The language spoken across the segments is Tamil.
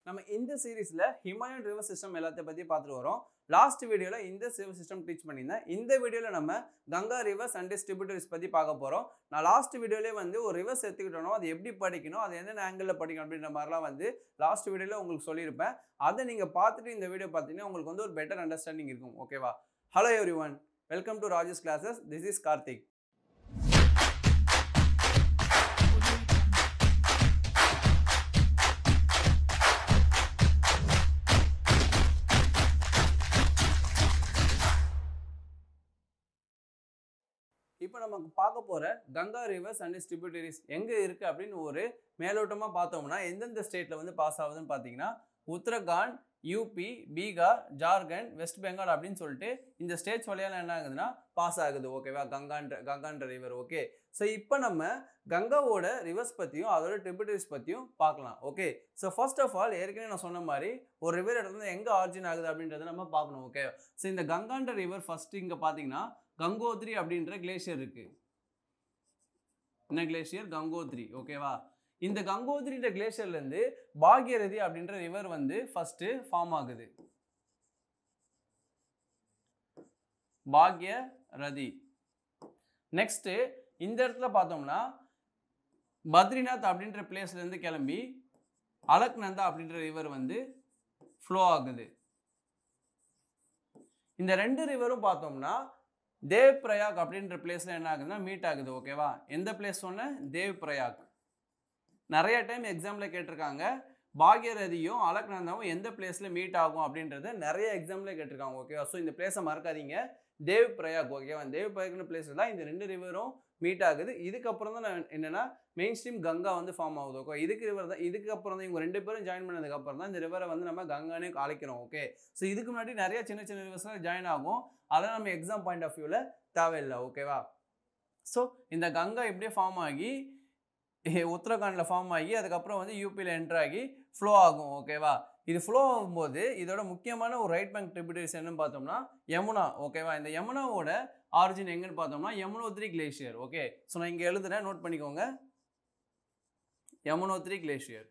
நம்ம இந்த சீரீஸ்ல ஹிமாலயன் ரிவர் சிஸ்டம் எல்லாத்தையும் பத்தி பார்த்துட்டு வரோம் லாஸ்ட் வீடியோல இந்த ரிவர் சிஸ்டம் டீச் பண்ணியிருந்தேன் இந்த வீடியோல நம்ம கங்கா ரிவர்ஸ் அண்ட் டிஸ்ட்ரிபியூட்டர்ஸ் பத்தி பார்க்க போறோம் நான் லாஸ்ட் வீடியோலேயே வந்து ஒரு ரிவர்ஸ் எடுத்துக்கிட்டோம் அது எப்படி படிக்கணும் அது என்னென்ன ஆங்கிளில் படிக்கணும் அப்படின்ற மாதிரிலாம் வந்து லாஸ்ட் வீடியோல உங்களுக்கு சொல்லியிருப்பேன் அதை நீங்க பார்த்துட்டு இந்த வீடியோ பார்த்தீங்கன்னா உங்களுக்கு வந்து ஒரு பெட்டர் அண்டர்ஸ்டாண்டிங் இருக்கும் ஓகேவா hello everyone welcome to Rajas classes this is Karthik இப்போ நமக்கு பார்க்க போகிற கங்கா ரிவர்ஸ் அண்ட் டிஸ்ட்ரிபியூட்டரிஸ் எங்கே இருக்குது அப்படின்னு ஒரு மேலோட்டமாக பார்த்தோம்னா எந்தெந்த ஸ்டேட்டில் வந்து பாஸ் ஆகுதுன்னு பார்த்தீங்கன்னா உத்தரகாண்ட் யூபி பீகார் ஜார்க்கண்ட் வெஸ்ட் பெங்கால் அப்படின்னு சொல்லிட்டு இந்த ஸ்டேட்ஸ் வழியால் என்ன ஆகுதுன்னா பாஸ் ஆகுது ஓகேவா கங்கான்ற கங்கான்ற ரிவர் ஓகே ஸோ இப்போ நம்ம கங்காவோட ரிவர்ஸ் பற்றியும் அதோட ட்ரிபியூட்டரிஸ் பற்றியும் பார்க்கலாம் okay so first of all ஏற்கனவே நான் சொன்ன மாதிரி ஒரு ரிவர் இடத்துல எங்கே ஆரிஜின் ஆகுது அப்படின்றத நம்ம பார்க்கணும் ஓகே ஸோ இந்த கங்கான்ற ரிவர் ஃபர்ஸ்ட் இங்கே பார்த்தீங்கன்னா கங்கோத்ரி அப்படின்ற கிளேஷியர் இருக்கு என்ன கிளேஷியர் கங்கோத்ரி ஓகேவா இந்த கங்கோத்ரின்ற கிளேஷியர்லேருந்து பாக்யரதி அப்படின்ற ரிவர் வந்து ஃபர்ஸ்ட் ஃபார்ம் ஆகுது பாக்யரதி நெக்ஸ்ட் இந்த இடத்துல பார்த்தோம்னா பத்ரிநாத் அப்படின்ற பிளேஸ்லேருந்து கிளம்பி அலக்நந்தா அப்படின்ற ரிவர் வந்து ஃப்ளோ ஆகுது இந்த ரெண்டு ரிவரும் பார்த்தோம்னா தேவ் பிரயாக் அப்படின்ற பிளேஸில் என்ன ஆகுதுன்னா மீட் ஆகுது ஓகேவா எந்த பிளேஸ் சொன்ன தேவ் பிரயாக் நிறைய டைம் எக்ஸாமில் கேட்டிருக்காங்க பாக்யரதியும் அலக்நந்தாவும் எந்த பிளேஸில் மீட் ஆகும் அப்படின்றத நிறைய எக்ஸாமில் கேட்டிருக்காங்க ஓகேவா ஸோ இந்த பிளேஸை மறக்காதீங்க தேவ் பிரயாக் ஓகேவா தேவ் பிரயாக்னு பிளேஸில் தான் இந்த ரெண்டு ரிவரும் மீட் ஆகுது இதுக்கப்புறம் தான் நான் என்னென்னா மெயின் ஸ்ட்ரீம் கங்கா வந்து ஃபார்ம் ஆகுது ஓகே இதுக்கு ரிவர் தான் இதுக்கு அப்புறம் தான் இவங்க ரெண்டு பேரும் ஜாயின் பண்ணதுக்கப்புறம் தான் இந்த ரிவரை வந்து நம்ம கங்கானே அழைக்கிறோம் ஓகே ஸோ இதுக்கு முன்னாடி நிறைய சின்ன சின்ன ரிவர்ஸ்லாம் ஜாயின் ஆகும் அதெல்லாம் நம்ம எக்ஸாம் பாயிண்ட் ஆஃப் வியூவில் தேவையில்லை ஓகேவா ஸோ இந்த கங்கா இப்படியே ஃபார்ம் ஆகி உத்தரகாண்டில் ஃபார்ம் ஆகி அதுக்கப்புறம் வந்து யூபியில் என்ட்ரு ஆகி ஃப்ளோ ஆகும் ஓகேவா இது ஃப்ளோ ஆகும்போது இதோட முக்கியமான ஒரு ரைட் பேங்க் ட்ரிபியூட்டரிஸ் என்னன்னு பார்த்தோம்னா யமுனா ஓகேவா இந்த யமுனாவோட ஆரிஜின் எங்கன்னு பார்த்தோம்னா யமுனோத்ரி கிளேஷியர் ஓகே ஸோ நான் இங்கே எழுதுறேன் நோட் பண்ணிக்கோங்க யமுனோத்ரி கிளேஷியர்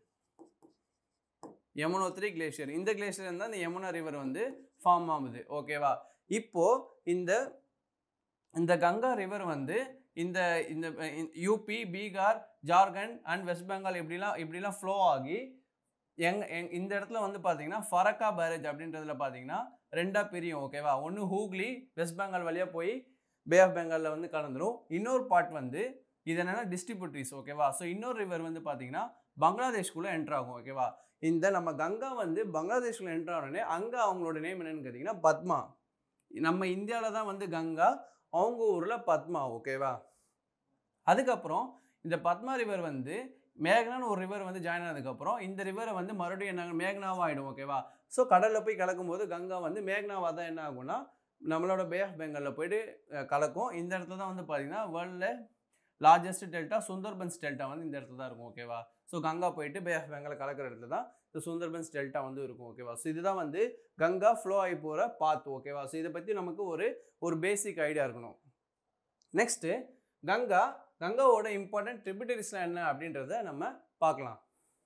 யமுனோத்ரி கிளேஷியர் இந்த கிளேஷியர் இருந்தால் இந்த யமுனா ரிவர் வந்து ஃபார்ம் ஆகுது ஓகேவா இப்போ இந்த இந்த கங்கா ரிவர் வந்து இந்த இந்த UP Bihar Jharkhand and west Bengal இப்படிலாம் இப்படிலாம் ஃப்ளோ ஆகி எங் எங் இந்த இடத்துல வந்து பார்த்தீங்கன்னா ஃபரக்கா பேரேஜ் அப்படின்றதுல பார்த்தீங்கன்னா ரெண்டாக பிரியும் ஓகேவா ஒன்று ஹூக்லி வெஸ்ட் பெங்கால் வழியாக போய் பே ஆஃப் பெங்காலில் வந்து கலந்துரும் இன்னொரு பார்ட் வந்து இது என்னென்னா டிஸ்ட்ரிபியூட்ரிஸ் ஓகேவா ஸோ இன்னொரு ரிவர் வந்து பார்த்தீங்கன்னா பங்களாதேஷ்குள்ளே என்ட்ரு ஆகும் ஓகேவா இந்த நம்ம கங்கா வந்து பங்களாதேஷ்குள்ளே என்ட்ரு ஆனோடனே அங்கே அவங்களோட நேம் என்னன்னு கேட்டிங்கன்னா பத்மா நம்ம இந்தியாவில் தான் வந்து கங்கா அவங்க ஊரில் பத்மா ஓகேவா அதுக்கப்புறம் இந்த பத்மா ரிவர் வந்து மேக்னான்னு ஒரு ரிவர் வந்து ஜாயின் ஆனதுக்கப்புறம் இந்த ரிவரை வந்து மறுபடியும் என்ன மேக்னாவாக ஆகிடும் ஓகேவா ஸோ கடலில் போய் கலக்கும் போது கங்கா வந்து மேக்னாவாக தான் என்ன ஆகும்னா நம்மளோட பே ஆஃப் பெங்காலில் போயிட்டு கலக்கும் இந்த இடத்துல தான் வந்து பார்த்தீங்கன்னா வேர்ல்டில் லார்ஜஸ்ட் டெல்டா சுந்தர்பன்ஸ் டெல்டா வந்து இந்த இடத்துல தான் இருக்கும் ஓகேவா ஸோ கங்கா போயிட்டு பே ஆஃப் பெங்காலை கலக்கிற இடத்துல தான் இந்த சுந்தர்பன்ஸ் டெல்டா வந்து இருக்கும் ஓகேவா ஸோ இதுதான் வந்து கங்கா ஃப்ளோ ஆகி போகிற பாத் ஓகேவா ஸோ இதை பற்றி நமக்கு ஒரு ஒரு பேசிக் ஐடியா இருக்கணும் நெக்ஸ்ட்டு கங்கா கங்காவோட இம்பார்ட்டன்ட் ட்ரிபியூட்டரிஸ்லாம் என்ன அப்படின்றத நம்ம பார்க்கலாம்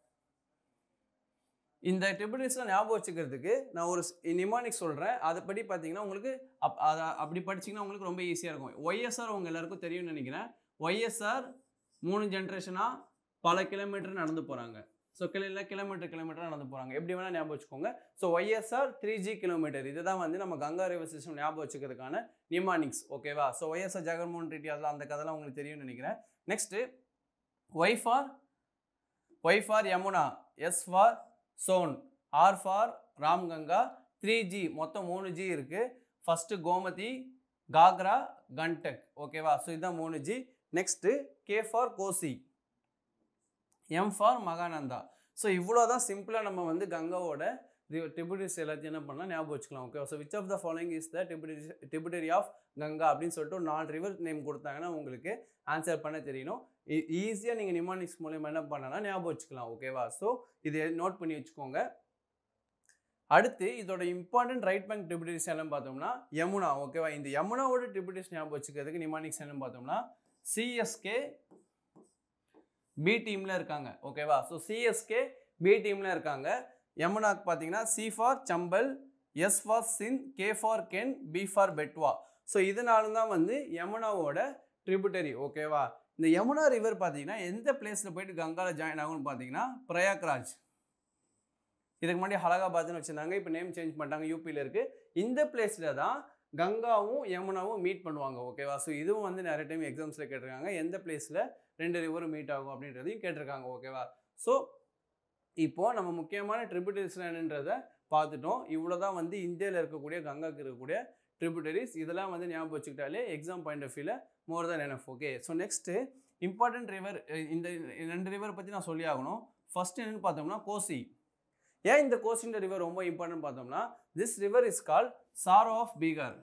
இந்த ட்ரிபியூட்டரிஸ்லாம் ஞாபகம் வச்சுக்கிறதுக்கு நான் ஒரு நிமானிக் சொல்கிறேன் அதைப்படி பார்த்தீங்கன்னா உங்களுக்கு அப் அதை அப்படி படிச்சிங்கன்னா உங்களுக்கு ரொம்ப ஈஸியாக இருக்கும் ஒய்எஸ்ஆர் உங்கள் எல்லாருக்கும் தெரியும்னு நினைக்கிறேன் ஒய்எஸ்ஆர் மூணு ஜென்ரேஷனாக பல கிலோமீட்டர் நடந்து போகிறாங்க ஸோ கிலோ கிலோமீட்டர் கிலோமீட்டர் நடந்து போகிறாங்க எப்படி வேணால் ஞாபகம் வச்சுக்கோங்க so YSR three G kilometre இதுதான் வந்து நம்ம கங்கா ரிவர் சிஸ்டம் ஞாபகம் வச்சுக்கிறதுக்கான நிமானிக்ஸ் ஓகேவா ஸோ ஒய்எஸ்ஆர் ஜெகன்மோகன் ரெட்டி அதெல்லாம் அந்த கதைலாம் உங்களுக்கு தெரியும்னு நினைக்கிறேன் next Y for Y for Yamuna S for Son R for Ramganga three G மொத்தம் மூணு ஜி இருக்குது ஃபஸ்ட்டு கோமதி காக்ரா கண்டக் ஓகேவா ஸோ இதுதான் மூணு G next K for Kosi M for Mahananda so இவ்வளோ தான் சிம்பிளாக நம்ம வந்து கங்காவோட டிபியூட்டரிஸ் எல்லாத்தையும் என்ன பண்ணலாம் ஞாபகம் வச்சுக்கலாம் okay so which of the following is the tributary tributary of Ganga அப்படின்னு சொல்லிட்டு ஒரு நாலு ரிவர் நேம் கொடுத்தாங்கன்னா உங்களுக்கு ஆன்சர் பண்ண தெரியணும் ஈஸியாக நீங்கள் நிமானிக்ஸ் மூலயமா என்ன பண்ணலாம் ஞாபகம் வச்சுக்கலாம் ஓகேவா ஸோ இதை நோட் பண்ணி வச்சுக்கோங்க அடுத்து இதோட இம்பார்ட்டன்ட் ரைட் பேங்க் டிபியூட்டரிஸ் என்னன்னு பார்த்தோம்னா யமுனா ஓகேவா இந்த யமுனாவோட டிபியூட்டரிஸ் ஞாபகம் வச்சுக்கிறதுக்கு நிமானிக்ஸ் என்னன்னு பார்த்தோம்னா சிஎஸ்கே பி டீமில் இருக்காங்க ஓகேவா ஸோ சிஎஸ்கே பி டீமில் இருக்காங்க யமுனாக்கு பார்த்தீங்கன்னா C for Chambal S for Sind K for Ken B for Betwa so இதனால தான் வந்து யமுனாவோட ட்ரிபியூட்டரி ஓகேவா இந்த யமுனா ரிவர் பார்த்தீங்கன்னா எந்த பிளேஸில் போயிட்டு கங்காவில் ஜாயின் ஆகும்னு பார்த்தீங்கன்னா பிரயாக்ராஜ் இதுக்கு முன்னாடி அலகாபாத்னு வச்சுருந்தாங்க இப்போ நேம் சேஞ்ச் பண்ணிட்டாங்க யூபியில் இருக்குது இந்த பிளேஸில் தான் கங்காவும் யமுனாவும் மீட் பண்ணுவாங்க ஓகேவா ஸோ இதுவும் வந்து நிறைய டைம் எக்ஸாம்ஸில் கேட்டிருக்காங்க எந்த பிளேஸில் ரெண்டு ரிவரும் மீட் ஆகும் அப்படின்றதையும் கேட்டிருக்காங்க ஓகேவா ஸோ இப்போது நம்ம முக்கியமான ட்ரிபியூட்டரிஸ் என்னன்றதை பார்த்துட்டோம் இவ்வளோ தான் வந்து இந்தியாவில் இருக்கக்கூடிய கங்காக்கு இருக்கக்கூடிய ட்ரிபியூட்டரிஸ் இதெல்லாம் வந்து ஞாபகம் வச்சுக்கிட்டாலே எக்ஸாம் பாயிண்ட் ஆஃப் வியூவில் more than enough okay so next important river இந்த ரெண்டு ரிவர் பற்றி நான் சொல்லி ஆகணும் ஃபர்ஸ்ட் என்னன்னு பார்த்தோம்னா கோசி ஏன் இந்த கோசின்ற ரிவர் ரொம்ப இம்பார்ட்டன்ட் பார்த்தோம்னா this river is called sorrow of Bihar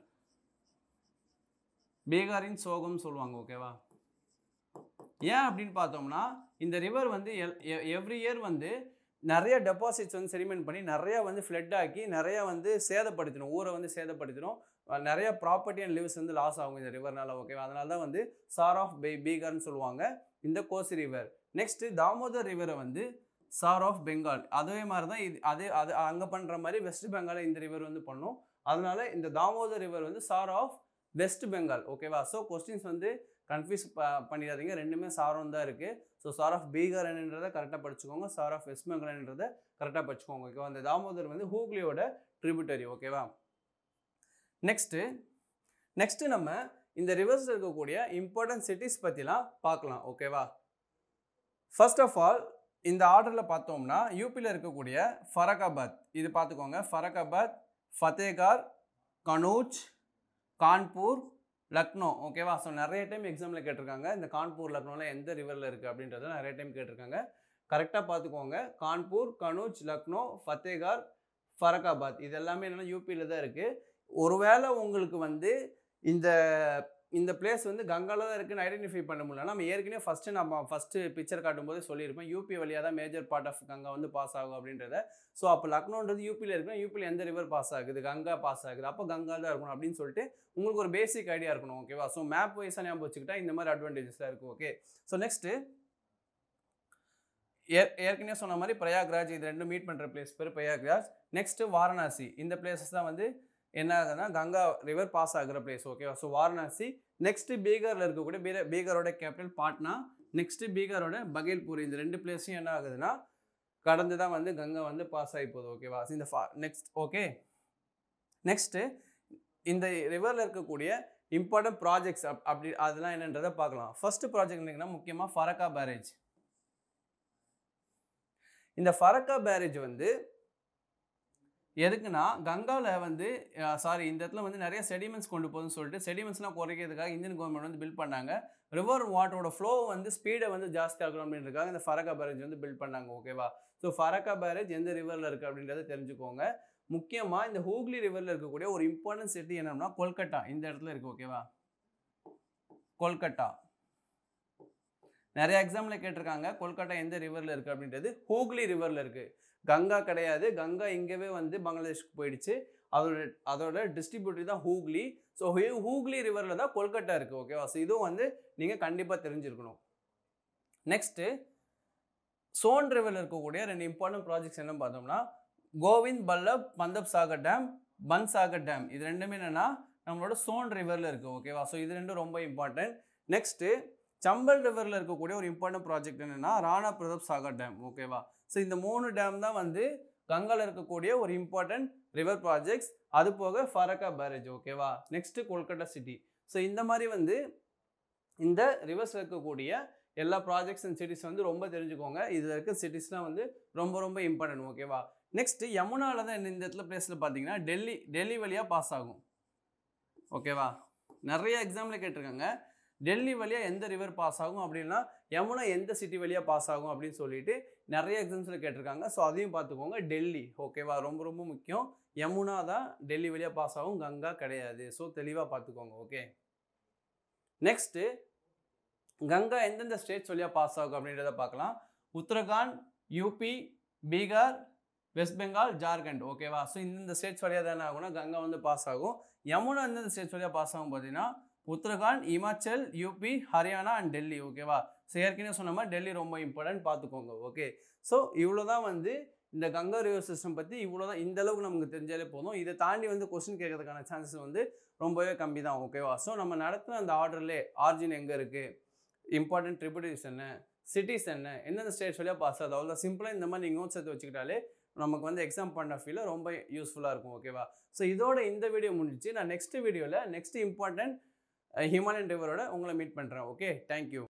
பீகாரின் சோகம் சொல்லுவாங்க ஓகேவா ஏன் அப்படின்னு பார்த்தோம்னா இந்த ரிவர் வந்து எவ்ரி இயர் வந்து நிறைய டெபாசிட்ஸ் வந்து செரிமெண்ட் பண்ணி நிறைய வந்து ஃப்ளட் ஆக்கி நிறைய வந்து சேதப்படுத்திடும் ஊரை வந்து சேதப்படுத்திடும் அஹ் நிறைய ப்ராப்பர்ட்டி அண்ட் லிவ்ஸ் வந்து லாஸ் ஆகும் இந்த ரிவர்னால ஓகேவா அதனால தான் வந்து சார் ஆஃப் பை பீகார்னு சொல்லுவாங்க இந்த கோசி ரிவர் நெக்ஸ்ட்டு தாமோதர் ரிவரை வந்து சார் ஆஃப் பெங்கால் அதே மாதிரி தான் இது அதே அது அங்கே பண்ணுற மாதிரி வெஸ்ட் பெங்காலில் இந்த ரிவர் வந்து பண்ணும் அதனால இந்த தாமோதர் ரிவர் வந்து சார் ஆஃப் வெஸ்ட் பெங்கால் ஓகேவா ஸோ கொஸ்டின்ஸ் வந்து கன்ஃபியூஸ் ப பண்ணிடாதீங்க ரெண்டுமே சாரம் தான் இருக்குது ஸோ சார் ஆஃப் பீகார் என்னன்றதை கரெக்டாக படிச்சுக்கோங்க சார் ஆஃப் வெஸ்ட் பெங்கால் என்னன்றதை கரெக்டாக படிச்சுக்கோங்க ஓகேவா அந்த தாமோதர் வந்து ஹூக்லியோட ட்ரிபியூட்டரி ஓகேவா நெக்ஸ்ட்டு நெக்ஸ்ட்டு நம்ம இந்த ரிவர்ஸில் இருக்கக்கூடிய இம்பார்ட்டன்ட் சிட்டிஸ் பற்றிலாம் பார்க்கலாம் ஓகேவா ஃபர்ஸ்ட் ஆஃப் ஆல் இந்த ஆர்டரில் பார்த்தோம்னா யூபியில் இருக்கக்கூடிய ஃபரகாபாத் இது பார்த்துக்கோங்க ஃபரகாபாத் ஃபத்தேகார் கனூஜ் கான்பூர் லக்னோ ஓகேவா ஸோ நிறைய டைம் எக்ஸாமில் கேட்டிருக்காங்க இந்த கான்பூர் லக்னோவில் எந்த ரிவரில் இருக்குது அப்படின்றத நிறைய டைம் கேட்டிருக்காங்க கரெக்டாக பார்த்துக்கோங்க கான்பூர் கனூஜ் லக்னோ ஃபத்தேகார் ஃபரகாபாத் இது எல்லாமே என்னென்னா யூபியில் தான் இருக்குது ஒருவேளை உங்களுக்கு வந்து இந்த இந்த பிளேஸ் வந்து கங்கால தான் இருக்குன்னு ஐடென்டிஃபை பண்ண முடியல நம்ம ஏற்கனவே ஃபஸ்ட்டு நம்ம ஃபஸ்ட்டு பிக்சர் காட்டும்போது சொல்லியிருப்பேன் யூபி வழியாக தான் மேஜர் பார்ட் ஆஃப் கங்கா வந்து பாஸ் ஆகும் அப்படின்றத ஸோ அப்போ லக்னோன்றது யூபியில் இருக்குன்னா யூபியில் எந்த ரிவர் பாஸ் ஆகுது கங்கா பாஸ் ஆகுது அப்போ கங்கா தான் இருக்கணும் அப்படின்னு சொல்லிட்டு உங்களுக்கு ஒரு பேசிக் ஐடியா இருக்கணும் ஓகேவா ஸோ மேப் வைஸாக ஞாபகம் வச்சுக்கிட்டா இந்த மாதிரி அட்வான்டேஜஸ்லாம் இருக்குது ஓகே ஸோ நெக்ஸ்ட்டு ஏ ஏற்கனவே சொன்ன மாதிரி பிரயாக்ராஜ் இது ரெண்டும் மீட் பண்ணுற பிளேஸ் பேர் பிரயாக்ராஜ் நெக்ஸ்ட்டு வாரணாசி இந்த பிளேசஸ் தான் வந்து என்ன ஆகுதுன்னா கங்கா ரிவர் பாஸ் ஆகுற பிளேஸ் ஓகேவா ஸோ வாரணாசி நெக்ஸ்ட்டு பீகாரில் இருக்கக்கூடிய பீர பீகாரோட கேபிட்டல் பாட்னா நெக்ஸ்ட்டு பீகாரோட பகேல்பூர் இந்த ரெண்டு பிளேஸையும் என்ன ஆகுதுன்னா கடந்து தான் வந்து கங்கா வந்து பாஸ் ஆகி போகுது ஓகேவா இந்த ஃபா நெக்ஸ்ட் ஓகே நெக்ஸ்ட்டு இந்த ரிவரில் இருக்கக்கூடிய இம்பார்ட்டன்ட் ப்ராஜெக்ட்ஸ் அப் அப்படி அதெல்லாம் என்னன்றதை பார்க்கலாம் ஃபர்ஸ்ட் ப்ராஜெக்ட் என்னங்கன்னா முக்கியமாக ஃபரக்கா பேரேஜ் இந்த ஃபரக்கா பேரேஜ் வந்து எதுக்குன்னா கங்காவில் வந்து சாரி இந்த இடத்துல வந்து நிறைய செடிமெண்ட்ஸ் கொண்டு போகுதுன்னு சொல்லிட்டு செடிமெண்ட்ஸ்லாம் குறைக்கிறதுக்காக இந்தியன் கவர்மெண்ட் வந்து பில்ட் பண்ணாங்க ரிவர் வாட்டரோட ஃப்ளோ வந்து ஸ்பீடை வந்து ஜாஸ்தி ஆகணும் அப்படின்றதுக்காக இந்த ஃபரக்கா பேரேஜ் வந்து பில்ட் பண்ணாங்க ஓகேவா ஸோ ஃபரக்கா பேரேஜ் எந்த ரிவரில் இருக்குது அப்படின்றத தெரிஞ்சுக்கோங்க முக்கியமாக இந்த ஹூக்லி ரிவரில் இருக்கக்கூடிய ஒரு இம்பார்ட்டன்ட் சிட்டி என்னன்னா கொல்கட்டா இந்த இடத்துல இருக்குது ஓகேவா கொல்கட்டா நிறைய எக்ஸாமில் கேட்டிருக்காங்க கொல்கட்டா எந்த ரிவரில் இருக்குது அப்படின்றது ஹூக்லி ரிவரில் இருக்குது கங்கா கிடையாது கங்கா இங்கேவே வந்து பங்களாதேஷ்க்கு போயிடுச்சு அதோட அதோட டிஸ்ட்ரிபியூட்டரி தான் ஹூக்லி ஸோ ஹூக்லி ரிவரில் தான் கொல்கட்டா இருக்குது ஓகேவா ஸோ இதுவும் வந்து நீங்கள் கண்டிப்பாக தெரிஞ்சிருக்கணும் நெக்ஸ்ட்டு சோன் ரிவரில் இருக்கக்கூடிய ரெண்டு இம்பார்ட்டன்ட் ப்ராஜெக்ட்ஸ் என்ன பார்த்தோம்னா கோவிந்த் பல்லப் பந்தப் சாகர் டேம் பன் சாகர் டேம் இது ரெண்டுமே என்னென்னா நம்மளோட சோன் ரிவரில் இருக்குது ஓகேவா ஸோ இது ரெண்டும் ரொம்ப இம்பார்ட்டன்ட் நெக்ஸ்ட்டு சம்பல் ரிவரில் இருக்கக்கூடிய ஒரு இம்பார்ட்டன்ட் ப்ராஜெக்ட் என்னென்னா ராணா பிரதாப் சாகர் டேம் ஓகேவா ஸோ இந்த மூணு டேம் தான் வந்து கங்கால இருக்கக்கூடிய ஒரு இம்பார்ட்டன்ட் ரிவர் ப்ராஜெக்ட்ஸ் அது போக ஃபரக்கா பேரேஜ் ஓகேவா நெக்ஸ்ட்டு கொல்கட்டா சிட்டி ஸோ இந்த மாதிரி வந்து இந்த ரிவர்ஸில் இருக்கக்கூடிய எல்லா ப்ராஜெக்ட்ஸ் அண்ட் சிட்டிஸ் வந்து ரொம்ப தெரிஞ்சுக்கோங்க இதில் இருக்க சிட்டிஸ்லாம் வந்து ரொம்ப ரொம்ப இம்பார்ட்டன்ட் ஓகேவா நெக்ஸ்ட்டு யமுனாவில் தான் இந்த இடத்துல பிளேஸில் பார்த்தீங்கன்னா டெல்லி டெல்லி வழியாக பாஸ் ஆகும் ஓகேவா நிறைய எக்ஸாமில் கேட்டிருக்காங்க டெல்லி வழியாக எந்த ரிவர் பாஸ் ஆகும் அப்படின்னா யமுனா எந்த சிட்டி வழியாக பாஸ் ஆகும் அப்படின்னு சொல்லிட்டு நிறைய எக்ஸாம்ஸில் கேட்டிருக்காங்க ஸோ அதையும் பார்த்துக்கோங்க டெல்லி ஓகேவா ரொம்ப ரொம்ப முக்கியம் யமுனா தான் டெல்லி வழியாக பாஸ் ஆகும் கங்கா கிடையாது ஸோ தெளிவாக பார்த்துக்கோங்க ஓகே நெக்ஸ்ட்டு கங்கா எந்தெந்த ஸ்டேட்ஸ் வழியாக பாஸ் ஆகும் அப்படின்றத பார்க்கலாம் உத்தரகாண்ட் யூபி பீகார் வெஸ்ட் பெங்கால் ஜார்க்கண்ட் ஓகேவா ஸோ இந்தந்த ஸ்டேட்ஸ் வழியாக தானே ஆகும்னா கங்கா வந்து பாஸ் ஆகும் யமுனா எந்தெந்த ஸ்டேட்ஸ் வழியாக பாஸ் ஆகும் பார்த்தீங்கன்னா உத்தரகாண்ட் இமாச்சல் யூபி ஹரியானா அண்ட் டெல்லி ஓகேவா ஸோ ஏற்கனவே சொன்ன மாதிரி டெல்லி ரொம்ப இம்பார்ட்டன்ட் பார்த்துக்கோங்க ஓகே ஸோ இவ்வளோ தான் வந்து இந்த கங்கா ரிவர் சிஸ்டம் பற்றி இவ்வளோ தான் இந்த அளவுக்கு நமக்கு தெரிஞ்சாலே போதும் இதை தாண்டி வந்து கொஸ்டின் கேட்கறதுக்கான சான்சஸ் வந்து ரொம்பவே கம்மி தான் ஓகேவா ஸோ நம்ம நடத்துன அந்த ஆர்டர்லே ஆர்ஜின் எங்கே இருக்குது இம்பார்ட்டன்ட் ட்ரிபியூட்டரிஸ் என்ன சிட்டிஸ் என்ன எந்தெந்த ஸ்டேட்ஸ் வழியாக பாஸ் ஆகுது அவ்வளோ சிம்பிளாக இந்த மாதிரி நீங்கள் நோட்ஸ் எடுத்து வச்சுக்கிட்டாலே நமக்கு வந்து எக்ஸாம் பாயிண்ட் ஆஃப் வியூவில் ரொம்ப யூஸ்ஃபுல்லாக இருக்கும் ஓகேவா ஸோ இதோட இந்த வீடியோ முடிஞ்சிச்சு நான் நெக்ஸ்ட் வீடியோவில் நெக்ஸ்ட் இம்பார்ட்டன்ட் ஹிமாலயன் ரிவரோட உங்களை மீட் பண்ணுறேன் ஓகே தேங்க்யூ